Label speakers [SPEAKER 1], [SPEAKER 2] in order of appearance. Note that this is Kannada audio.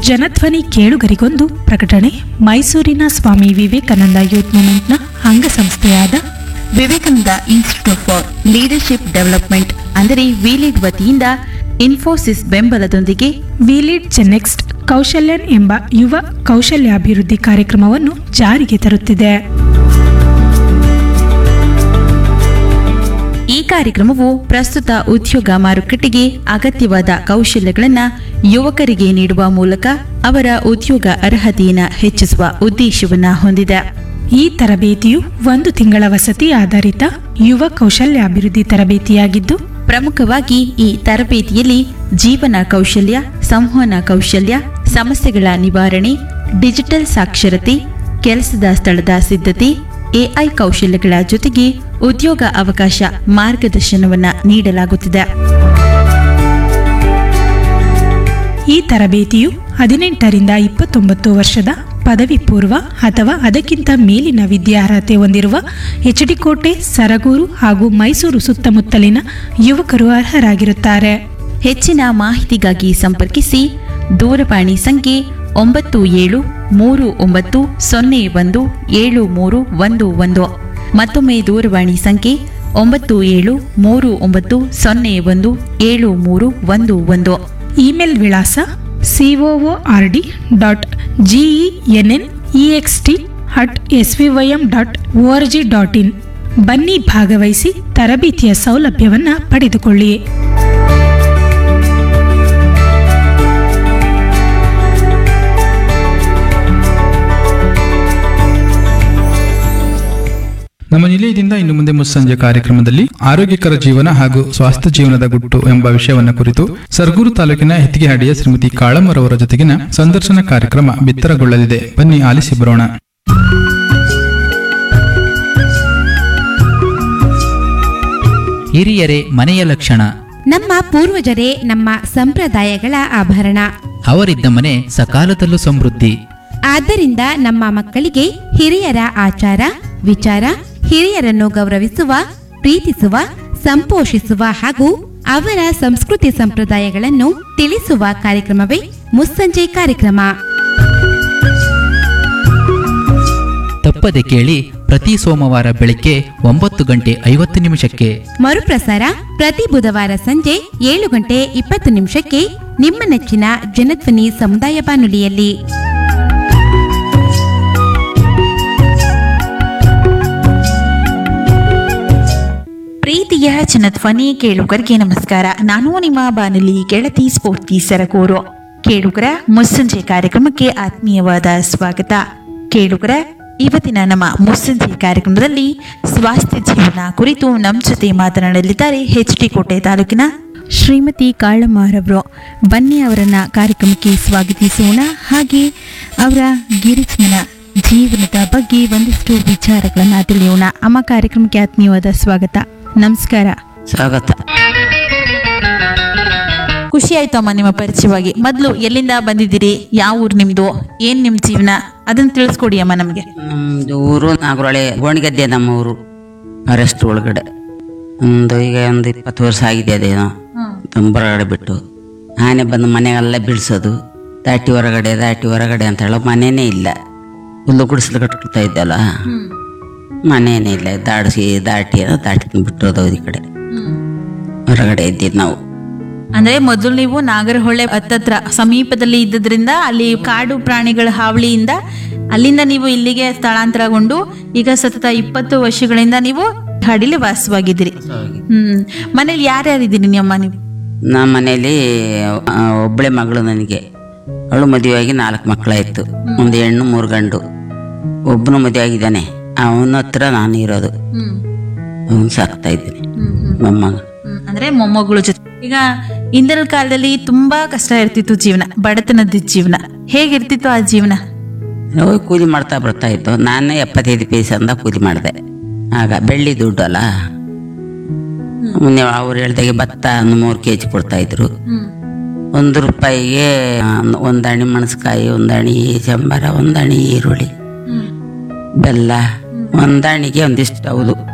[SPEAKER 1] ಜನಧ್ವನಿ ಕೇಳುಗರಿಗೊಂದು ಪ್ರಕಟಣೆ ಮೈಸೂರಿನ ಸ್ವಾಮಿ ವಿವೇಕಾನಂದ ಯೂತ್ ಮೂವ್ಮೆಂಟ್ನ ಅಂಗಸಂಸ್ಥೆಯಾದ
[SPEAKER 2] Vivekananda institute for leadership development ಅಂದರೆ ವಿಲಿಡ್ ವತಿಯಿಂದ ಇನ್ಫೋಸಿಸ್ ಬೆಂಬಲದೊಂದಿಗೆ
[SPEAKER 1] ವಿಲಿಡ್ ಚೆನ್ನೆಕ್ಸ್ಟ್ ಕೌಶಲ್ಯನ್ ಎಂಬ ಯುವ ಕೌಶಲ್ಯಾಭಿವೃದ್ಧಿ ಕಾರ್ಯಕ್ರಮವನ್ನು ಜಾರಿಗೆ ತರುತ್ತಿದೆ
[SPEAKER 2] ಈ ಕಾರ್ಯಕ್ರಮವು ಪ್ರಸ್ತುತ ಉದ್ಯೋಗ ಮಾರುಕಟ್ಟೆಗೆ ಅಗತ್ಯವಾದ ಕೌಶಲ್ಯಗಳನ್ನು ಯುವಕರಿಗೆ ನೀಡುವ ಮೂಲಕ ಅವರ ಉದ್ಯೋಗ ಅರ್ಹತೆಯನ್ನು ಹೆಚ್ಚಿಸುವ ಉದ್ದೇಶವನ್ನು ಹೊಂದಿದೆ
[SPEAKER 1] ಈ ತರಬೇತಿಯು ಒಂದು ತಿಂಗಳ ವಸತಿ ಆಧಾರಿತ ಯುವ ಕೌಶಲ್ಯಾಭಿವೃದ್ಧಿ ತರಬೇತಿಯಾಗಿದ್ದು
[SPEAKER 2] ಪ್ರಮುಖವಾಗಿ ಈ ತರಬೇತಿಯಲ್ಲಿ ಜೀವನ ಕೌಶಲ್ಯ ಸಂವಹನ ಕೌಶಲ್ಯ ಸಮಸ್ಯೆಗಳ ನಿವಾರಣೆ ಡಿಜಿಟಲ್ ಸಾಕ್ಷರತೆ ಕೆಲಸದ ಸ್ಥಳದ ಸಿದ್ಧತೆ ಎಐ ಕೌಶಲ್ಯಗಳ ಜೊತೆಗೆ ಉದ್ಯೋಗ ಅವಕಾಶ ಮಾರ್ಗದರ್ಶನವನ್ನು ನೀಡಲಾಗುತ್ತಿದೆ
[SPEAKER 1] ಈ ತರಬೇತಿಯು ಹದಿನೆಂಟರಿಂದ ಇಪ್ಪತ್ತೊಂಬತ್ತು ವರ್ಷದ ಪದವಿ ಪೂರ್ವ ಅಥವಾ ಅದಕ್ಕಿಂತ ಮೇಲಿನ ವಿದ್ಯಾರ್ಹತೆ ಹೊಂದಿರುವ ಎಚ್ಡಿಕೋಟೆ ಸರಗೂರು ಹಾಗೂ ಮೈಸೂರು ಸುತ್ತಮುತ್ತಲಿನ ಯುವಕರು ಅರ್ಹರಾಗಿರುತ್ತಾರೆ
[SPEAKER 2] ಹೆಚ್ಚಿನ ಮಾಹಿತಿಗಾಗಿ ಸಂಪರ್ಕಿಸಿ ದೂರವಾಣಿ ಸಂಖ್ಯೆ ಒಂಬತ್ತು ಏಳು ಮೂರು ಒಂಬತ್ತು ಸೊನ್ನೆ ಒಂದು ಏಳು ಮೂರು ಒಂದು ಒಂದು ಮತ್ತೊಮ್ಮೆ ದೂರವಾಣಿ ಸಂಖ್ಯೆ ಒಂಬತ್ತು ಏಳು ಮೂರು ಒಂಬತ್ತು ಸೊನ್ನೆ ಒಂದು ಏಳು ಮೂರು ಒಂದು ಒಂದು
[SPEAKER 1] ಇಮೇಲ್ ವಿಳಾಸ COO R D dot GENN EXT at S V Y M dot O R G dot in ಬನ್ನಿ ಭಾಗವಹಿಸಿ ತರಬೇತಿಯ ಸೌಲಭ್ಯವನ್ನು ಪಡೆದುಕೊಳ್ಳಿ
[SPEAKER 3] ನಮ್ಮ ನಿಲಯದಿಂದ ಇನ್ನು ಮುಂದೆ ಮುಸ್ಸಂಜೆ ಕಾರ್ಯಕ್ರಮದಲ್ಲಿ ಆರೋಗ್ಯಕರ ಜೀವನ ಹಾಗೂ ಸ್ವಾಸ್ಥ್ಯ ಜೀವನದ ಗುಟ್ಟು ಎಂಬ ವಿಷಯವನ್ನು ಕುರಿತು ಸರ್ಗೂರು ತಾಲೂಕಿನ ಹೆತ್ತಿಗೆಹಾಡಿಯ ಶ್ರೀಮತಿ ಕಾಳಮರವರ ಜೊತೆಗಿನ ಸಂದರ್ಶನ ಕಾರ್ಯಕ್ರಮ ಬಿತ್ತರಗೊಳ್ಳಲಿದೆ ಬನ್ನಿ ಆಲಿಸಿ ಬರೋಣ
[SPEAKER 4] ಹಿರಿಯರೇ ಮನೆಯ ಲಕ್ಷಣ
[SPEAKER 5] ನಮ್ಮ ಪೂರ್ವಜರೇ ನಮ್ಮ ಸಂಪ್ರದಾಯಗಳ ಆಭರಣ
[SPEAKER 4] ಅವರಿದ್ದ ಮನೆ ಸಕಾಲದಲ್ಲೂ ಸಮೃದ್ಧಿ
[SPEAKER 5] ಆದ್ದರಿಂದ ನಮ್ಮ ಮಕ್ಕಳಿಗೆ ಹಿರಿಯರ ಆಚಾರ ವಿಚಾರ ಹಿರಿಯರನ್ನು ಗೌರವಿಸುವ ಪ್ರೀತಿಸುವ ಸಂಪೋಷಿಸುವ ಹಾಗೂ ಅವರ ಸಂಸ್ಕೃತಿ ಸಂಪ್ರದಾಯಗಳನ್ನು ತಿಳಿಸುವ ಕಾರ್ಯಕ್ರಮವೇ ಮುಸ್ಸಂಜೆ ಕಾರ್ಯಕ್ರಮ
[SPEAKER 4] ತಪ್ಪದೆ ಕೇಳಿ ಪ್ರತಿ ಸೋಮವಾರ ಬೆಳಿಗ್ಗೆ ಒಂಬತ್ತು ಗಂಟೆ ಐವತ್ತು ನಿಮಿಷಕ್ಕೆ
[SPEAKER 5] ಮರುಪ್ರಸಾರ ಪ್ರತಿ ಬುಧವಾರ ಸಂಜೆ ಏಳು ಗಂಟೆ ಇಪ್ಪತ್ತು ನಿಮಿಷಕ್ಕೆ ನಿಮ್ಮ ನೆಚ್ಚಿನ ಜನಧ್ವನಿ ಸಮುದಾಯ ಬಾನುಲಿಯಲ್ಲಿ
[SPEAKER 2] ಪ್ರೀತಿಯ ಜನಧ್ವನಿ ಕೇಳುಗರಿಗೆ ನಮಸ್ಕಾರ ನಾನು ನಿಮ್ಮ ಬಾನುಲಿ ಗೆಳತಿ ಸ್ಫೂರ್ತಿ ಸರಗೂರು ಕೇಳುಗರ ಮುಸ್ಸಂಜೆ ಕಾರ್ಯಕ್ರಮಕ್ಕೆ ಆತ್ಮೀಯವಾದ ಸ್ವಾಗತ ಕೇಳುಗರ ಇವತ್ತಿನ ನಮ್ಮ ಮುಸ್ಸಂಜೆ ಕಾರ್ಯಕ್ರಮದಲ್ಲಿ ಸ್ವಾಸ್ಥ್ಯ ಜೀವನ ಕುರಿತು ನಮ್ಮ ಜೊತೆ ಮಾತನಾಡಲಿದ್ದಾರೆ ಎಚ್ ಡಿ ಕೋಟೆ ತಾಲೂಕಿನ ಶ್ರೀಮತಿ ಕಾಳಮಾರವರು ಬನ್ನಿ ಅವರನ್ನ ಕಾರ್ಯಕ್ರಮಕ್ಕೆ ಸ್ವಾಗತಿಸೋಣ ಹಾಗೆ ಅವರ ಗಿರಿಜನ ಜೀವನದ ಬಗ್ಗೆ ಒಂದಿಷ್ಟು ವಿಚಾರಗಳನ್ನ ತಿಳಿಯೋಣ ಅಮ್ಮ ಕಾರ್ಯಕ್ರಮಕ್ಕೆ ಆತ್ಮೀಯವಾದ ಸ್ವಾಗತ ನಮಸ್ಕಾರ
[SPEAKER 6] ಸ್ವಾಗತ
[SPEAKER 2] ಖುಷಿ ಆಯ್ತು ಅಮ್ಮ ನಿಮ್ಮ ಪರಿಚಯವಾಗಿ ಮೊದಲು ಎಲ್ಲಿಂದ ಬಂದಿದ್ದೀರಿ ಯಾವ ಊರು ನಿಮ್ದು ಏನ್ ನಿಮ್ ಜೀವನ ಅದನ್ನ ತಿಳಿಸ್ಕೊಡಿ ಅಮ್ಮ ನಮಗೆ
[SPEAKER 6] ನಮ್ಮದು ಊರು ನಾಗರಹೊಳೆ ಗೋಣಿಗದ್ದೆ ನಮ್ಮ ಊರು ಅರೆಸ್ಟ್ ಒಳಗಡೆ ಒಂದು ಈಗ ಒಂದು ಇಪ್ಪತ್ತು ವರ್ಷ ಆಗಿದೆ ಅದೇನೋ ತುಂಬ ಹೊರಗಡೆ ಬಿಟ್ಟು ಆನೆ ಬಂದು ಮನೆಗೆಲ್ಲ ಬೀಳ್ಸೋದು ದಾಟಿ ಹೊರಗಡೆ ದಾಟಿ ಹೊರಗಡೆ ಅಂತ ಹೇಳೋ ಮನೆಯೇ ಇಲ್ಲ ಹುಲ್ಲು ಗುಡಿಸಲು ಕಟ್ಕೊಳ್ತಾ ಇದ್ದಲ್ಲ ಮನೆಯೇ ಇಲ್ಲ ದಾಡಿಸಿ ದಾಟಿ ಏನೋ ದಾಟಿ ಬಿಟ್ಟೋದು ಈ ಕಡೆ ಹೊರಗಡೆ ಇದ್ದಿದ್ದು ನಾವು
[SPEAKER 2] ಅಂದ್ರೆ ಮೊದಲು ನೀವು ನಾಗರಹೊಳೆ ಹತ್ತತ್ರ ಸಮೀಪದಲ್ಲಿ ಇದ್ದದ್ರಿಂದ ಅಲ್ಲಿ ಕಾಡು ಪ್ರಾಣಿಗಳ ಹಾವಳಿಯಿಂದ ಅಲ್ಲಿಂದ ನೀವು ಇಲ್ಲಿಗೆ ಸ್ಥಳಾಂತರಗೊಂಡು ಈಗ ಸತತ ಇಪ್ಪತ್ತು ವರ್ಷಗಳಿಂದ ನೀವು ಹಡಿಲಿ ವಾಸವಾಗಿದ್ದೀರಿ ಹ್ಮ್ ಮನೇಲಿ ಯಾರ್ಯಾರಿದ್ದೀರಿ ನಿಮ್ಮ ನೀವು
[SPEAKER 6] ನಮ್ಮ ಮನೇಲಿ ಆ, ಒಬ್ಬಳೆ ಮಗಳು ನನಗೆ ಅವಳು ಮದುವೆಯಾಗಿ ನಾಲ್ಕು ಮಕ್ಕಳಾಯ್ತು ಒಂದು ಹೆಣ್ಣು ಮೂರು ಗಂಡು ಒಬ್ಬನು ಮದುವೆ ಆಗಿದ್ದಾನೆ ಅವನ ಹತ್ರ ನಾನು ಇರೋದು ಅವನು ಸಾಕ್ತಾ ಇದ್ದೀನಿ ಮೊಮ್ಮಗ
[SPEAKER 2] ಹ್ಮ್, ಅಂದ್ರೆ ಮೊಮ್ಮಗಳ ಜೊತೆ ಈಗ ಇಂದಿನ ಕಾಲದಲ್ಲಿ ತುಂಬಾ ಕಷ್ಟ ಇರ್ತಿತ್ತು ಜೀವನ ಬಡತನದ ಜೀವನ ಹೇಗಿರ್ತಿತ್ತು ಆ ಜೀವನ
[SPEAKER 6] ಹೋಗಿ ಕೂಲಿ ಮಾಡ್ತಾ ಬರ್ತಾ ಇತ್ತು ನಾನು ಎಪ್ಪತ್ತೈದು ಪೈಸಂದ ಕೂಲಿ ಮಾಡಿದೆ ಆಗ ಬೆಳ್ಳಿ ದುಡ್ಡು ಅಲ್ಲ ಮೊನ್ನೆ ಅವ್ರು ಹೇಳ್ದಾಗೆ ಭತ್ತ ಒಂದು ಮೂರು ಕೆ ಜಿ ಕೊಡ್ತಾ ಇದ್ರು ಒಂದು ರೂಪಾಯಿಗೆ ಒಂದು ಅಣಿ ಮೆಣಸ್ಕಾಯಿ ಒಂದು ಅಣಿ ಚಂಬರ ಒಂದು ಅಣಿ ಈರುಳ್ಳಿ ಬೆಲ್ಲ ಒಂದು ಅಣಿಗೆ ಒಂದಿಷ್ಟು ಹೌದು